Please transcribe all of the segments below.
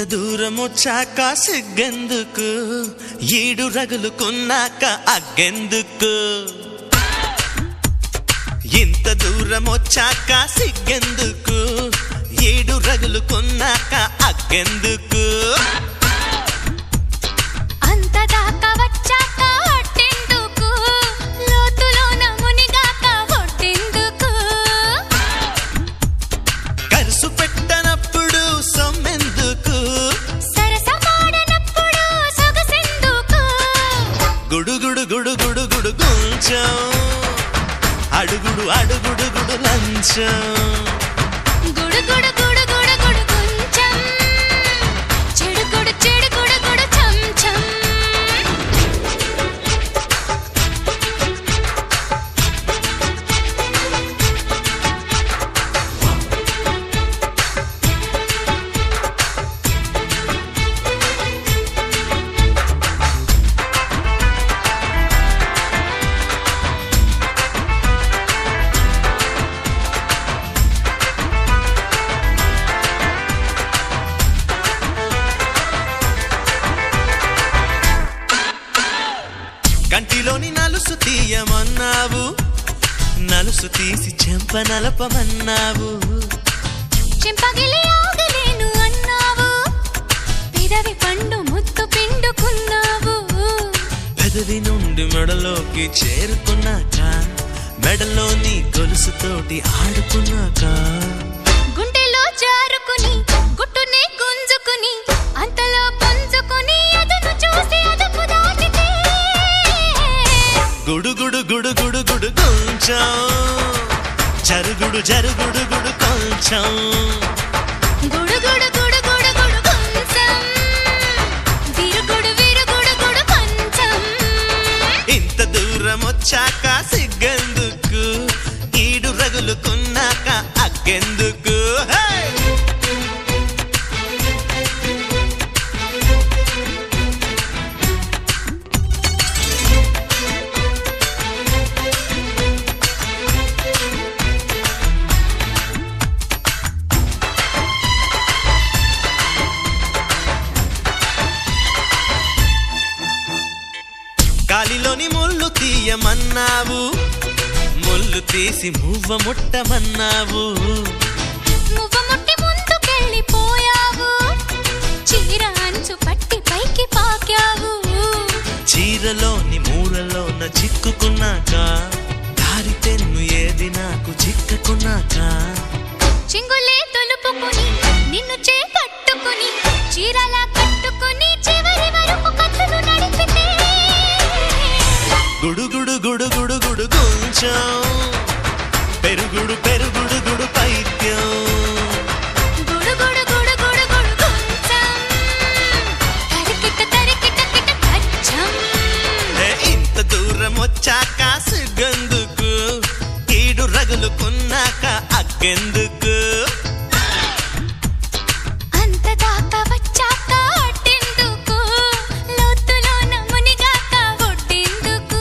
దూరమొచ్చాక సిగ్గెందుకు ఈడు రగులుకున్నాక అగ్గెందుకు ఇంత దూరమొచ్చాక సిగ్గెందుకు ఈడు రగులుకున్నాక అగ్గెందుకు అంతదాకా వచ్చాక అట్టెందుకు లోతులోన మునిగాక ఒట్టెందుకు కరుసు పెట్టనప్పుడు సొమ్మెందుకు సరసమాడనప్పుడు సొగసెందుకు గుడుగుడు గుడుగుడు గుడు కొంచెం అడుగుడు అడుగుడు గుడు లంచం గుడు గుడు గుడు గుడు గుడు కొంచెం చెడు గుడు చెడు గుడు గుడు చంచం కంటిలోని నలుసు తీయమన్నావు నలుసు తీసి చెంప నలపమన్నావు చెంపగిలి ఆగలేను అన్నావు పెదవి పండు ముత్తు పిండుకున్నావు పెదవి నుండి మెడలోకి చేరుకున్నాక మెడలోని గొలుసుతోటి ఆడుకున్నాక గుండెలో జారుకుని గుట్టునే గుంజుకుని అంతలో పుంజుకుని అదును చూసి అదుపు దాటితే గుడుగుడు గుడుగుడు గుడు కొంచెం జరుగుడు జరుగుడు గుడు కొంచెం గుడుగుడు గుడు గుడు గుడు కొంచెం విరుగుడు విరుగుడు గుడు కొంచెం ఇంత దూరం వచ్చాక సిగ్గెందుకు ఈడు రగులుకున్నాక అగ్గెందుకు హే! గాలిలోని ముళ్ళు తీయమన్నావు ముళ్ళు తీసి మువ్వ ముట్టమన్నావు మువ్వ ముట్టి ముందుకెళ్ళిపోయావు చీర అంచు పట్టి పైకి పాకావు చీరలోని మూలలోన చిక్కుకున్నాక దారి తెన్ను ఏది నాకు చిక్కకున్నాక చింగులే తొలుపుకుని నిన్ను చేపట్టుకుని చీరలా కట్టుకుని చివరి వరకు కథలు నడిపితే గుడుగుడు గుడుగుడు గుడు కొంచెం పెరుగుడు పెరుగుడు గుడు పైత్యం గుడు గుడు గుడు గుడు గుడు కొంచెం తరికిట తరికిట కిట కచ్చం ఏ ఇంత దూరం వచ్చాక సిగ్గెందుకు ఈడు రగులుకున్నాక అగ్గెందుకు అంతదాకా వచ్చాక అట్టెందుకు లోతులోన మునిగాక ఒడ్డెందుకు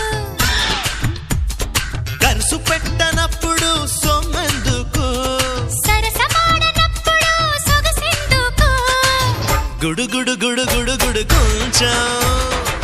కరుసు పెట్టనప్పుడు సొమ్మెందుకు సరసమాడనప్పుడు సొగసెందుకు గుడుగుడు గుడుగుడు గుడు కొంచెం